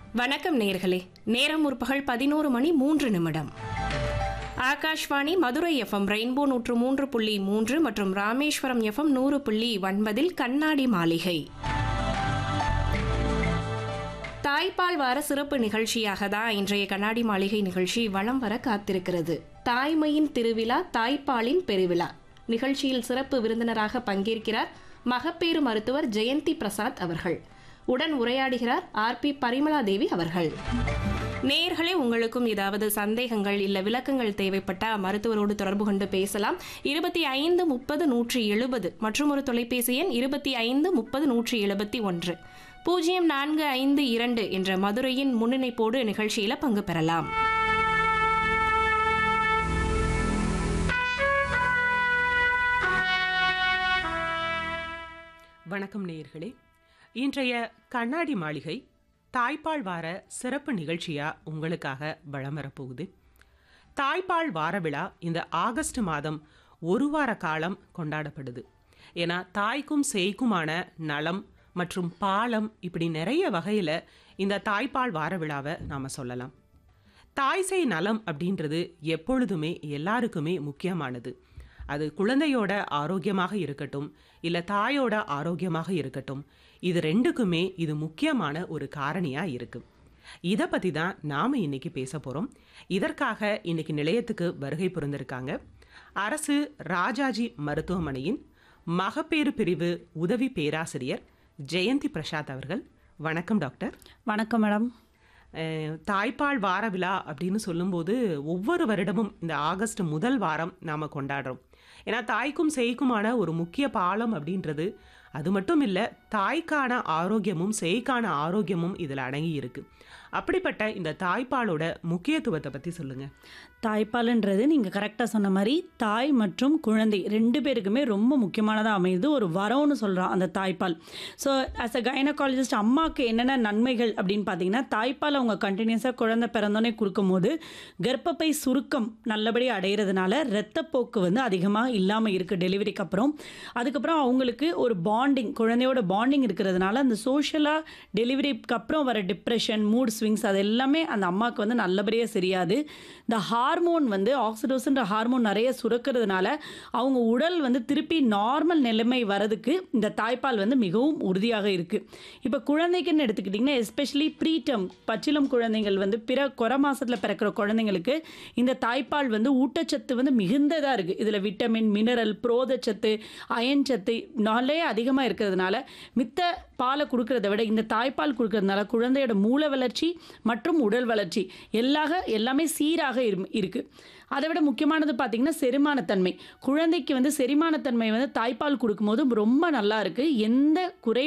வணக்கம் நேர்களே நேரம் முற்பகல் பதினோரு மணி மூன்று நிமிடம் ஆகாஷ்வாணி மதுரை எஃப்எம் ரெயின்போ நூற்று மூன்று புள்ளி மூன்று மற்றும் ராமேஸ்வரம் எஃப்எம் நூறு புள்ளி ஒன்பதில் கண்ணாடி மாளிகை தாய்ப்பால் வார சிறப்பு நிகழ்ச்சியாக தான் இன்றைய கண்ணாடி மாளிகை நிகழ்ச்சி வலம் வர காத்திருக்கிறது தாய்மையின் திருவிழா தாய்ப்பாலின் பெருவிழா நிகழ்ச்சியில் சிறப்பு விருந்தினராக பங்கேற்கிறார் மகப்பேறு மருத்துவர் ஜெயந்தி பிரசாத் அவர்கள் உடன் உரையாடுகிறார் ஆர் பி பரிமளா தேவி அவர்கள் நேர்களே உங்களுக்கும் ஏதாவது சந்தேகங்கள் இல்ல விளக்கங்கள் தேவைப்பட்டா மருத்துவரோடு தொடர்பு கொண்டு பேசலாம் இருபத்தி ஐந்து முப்பது நூற்றி எழுபது மற்றும் ஒரு தொலைபேசி எண் இருபத்தி ஐந்து முப்பது நூற்றி எழுபத்தி ஒன்று பூஜ்ஜியம் நான்கு ஐந்து இரண்டு என்ற மதுரையின் முன்னிணைப்போடு நிகழ்ச்சியில பங்கு பெறலாம் வணக்கம் நேயர்களே இன்றைய கண்ணாடி மாளிகை தாய்ப்பால் வார சிறப்பு நிகழ்ச்சியா உங்களுக்காக வலம் வரப்போகுது தாய்ப்பால் வார விழா இந்த ஆகஸ்ட் மாதம் ஒரு வார காலம் கொண்டாடப்படுது ஏன்னா தாய்க்கும் சேய்க்குமான நலம் மற்றும் பாலம் இப்படி நிறைய வகையில் இந்த தாய்ப்பால் வார விழாவை நாம் சொல்லலாம் தாய் சேய் நலம் அப்படின்றது எப்பொழுதுமே எல்லாருக்குமே முக்கியமானது அது குழந்தையோட ஆரோக்கியமாக இருக்கட்டும் இல்லை தாயோட ஆரோக்கியமாக இருக்கட்டும் இது ரெண்டுக்குமே இது முக்கியமான ஒரு காரணியாக இருக்கு இதை பற்றி தான் நாம் இன்னைக்கு பேச போகிறோம் இதற்காக இன்னைக்கு நிலையத்துக்கு வருகை புரிந்திருக்காங்க அரசு ராஜாஜி மருத்துவமனையின் மகப்பேறு பிரிவு உதவி பேராசிரியர் ஜெயந்தி பிரசாத் அவர்கள் வணக்கம் டாக்டர் வணக்கம் மேடம் அஹ், தாய்ப்பால் வார விழா அப்படின்னு சொல்லும்போது ஒவ்வொரு வருடமும் இந்த ஆகஸ்ட் முதல் வாரம் நாம் கொண்டாடுறோம் ஏன்னா தாய்க்கும் சேய்க்குமான ஒரு முக்கிய பாலம் அப்படின்றது அது மட்டும் இல்லை தாய்க்கான ஆரோக்கியமும் சேய்க்கான ஆரோக்கியமும் இதில் அடங்கி இருக்கு அப்படிப்பட்ட இந்த தாய்ப்பாலோட முக்கியத்துவத்தை பற்றி சொல்லுங்க தாய்ப்பாலுன்றது நீங்கள் கரெக்டாக சொன்ன மாதிரி தாய் மற்றும் குழந்தை ரெண்டு பேருக்குமே ரொம்ப முக்கியமானதாக அமையுது ஒரு வரம்னு சொல்கிறோம் அந்த தாய்ப்பால் ஸோ ஆஸ் அ கைனகாலஜிஸ்ட் அம்மாவுக்கு என்னென்ன நன்மைகள் அப்படின்னு பார்த்தீங்கன்னா தாய்ப்பால் அவங்க கண்டினியூஸாக குழந்தை பிறந்தோடனே கொடுக்கும்போது கர்ப்பப்பை சுருக்கம் நல்லபடியாக அடையிறதுனால இரத்தப்போக்கு வந்து அதிகமாக இல்லாமல் இருக்குது டெலிவரிக்கு அப்புறம் அதுக்கப்புறம் அவங்களுக்கு ஒரு பாண்டிங் குழந்தையோட பாண்டிங் இருக்கிறதுனால அந்த சோஷியலாக டெலிவரிக்கு அப்புறம் வர டிப்ரெஷன் மூட் ஸ்விங்ஸ் அது எல்லாமே அந்த அம்மாவுக்கு வந்து நல்லபடியாக சரியாது இந்த ஹார்மோன் வந்து ஆக்சிடோசன்ற ஹார்மோன் நிறைய சுரக்கிறதுனால அவங்க உடல் வந்து திருப்பி நார்மல் நிலைமை வரதுக்கு இந்த தாய்ப்பால் வந்து மிகவும் உறுதியாக இருக்குது இப்போ குழந்தைக்குன்னு எடுத்துக்கிட்டிங்கன்னா எஸ்பெஷலி ப்ரீடம் பச்சிலம் குழந்தைகள் வந்து பிற குறை மாசத்தில் பிறக்கிற குழந்தைங்களுக்கு இந்த தாய்ப்பால் வந்து ஊட்டச்சத்து வந்து மிகுந்ததாக இருக்குது இதில் விட்டமின் மினரல் புரோதச்சத்து அயன் சத்து நிறைய அதிகமாக இருக்கிறதுனால மித்த பாலை கொடுக்கறத விட இந்த தாய்ப்பால் கொடுக்கறதுனால குழந்தையோட மூல வளர்ச்சி மற்றும் உடல் வளர்ச்சி எல்லாக எல்லாமே சீராக இரு- இருக்கு அதை விட முக்கியமானது பார்த்தீங்கன்னா செரிமானத்தன்மை குழந்தைக்கு வந்து செரிமானத்தன்மை வந்து தாய்ப்பால் கொடுக்கும்போது ரொம்ப நல்லா இருக்கு எந்த குறை